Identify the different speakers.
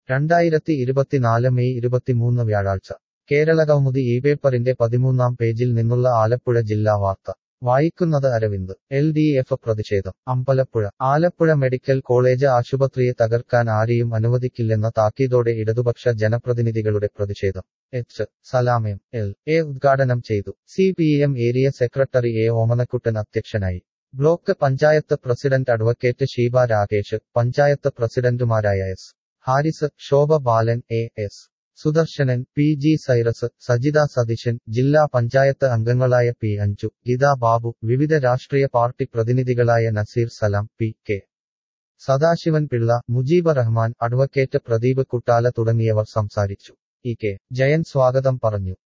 Speaker 1: രണ്ടായിരത്തി ഇരുപത്തിനാല് മെയ് ഇരുപത്തിമൂന്ന് വ്യാഴാഴ്ച കേരളകൗമുദി ഈ പേപ്പറിന്റെ പതിമൂന്നാം പേജിൽ നിന്നുള്ള ആലപ്പുഴ ജില്ലാ വാർത്ത വായിക്കുന്നത് അരവിന്ദ് എൽ ഡി എഫ് പ്രതിഷേധം അമ്പലപ്പുഴ ആലപ്പുഴ മെഡിക്കൽ കോളേജ് ആശുപത്രിയെ തകർക്കാൻ ആരെയും അനുവദിക്കില്ലെന്ന താക്കീതോടെ ഇടതുപക്ഷ ജനപ്രതിനിധികളുടെ പ്രതിഷേധം എച്ച് സലാമയം എൽ എ ഉദ്ഘാടനം ചെയ്തു C P M area secretary A Omanakuttan അധ്യക്ഷനായി block panchayat president advocate Sheeba Rakesh panchayat പ്രസിഡന്റുമാരായ S Haris Shobha Balan A S Sudarsanan P G Cyrus Sajitha Satheesan ജില്ലാ പഞ്ചായത്ത് അംഗങ്ങളായ പി അഞ്ജു ഗീതാ ബാബു വിവിധ രാഷ്ട്രീയ പാർട്ടി പ്രതിനിധികളായ Nazeer Salam P K Sadasivan Pillai Mujeeb Rahman advocate Pradeep Kuttala തുടങ്ങിയവർ സംസാരിച്ചു ഇ കെ ജയൻ സ്വാഗതം പറഞ്ഞു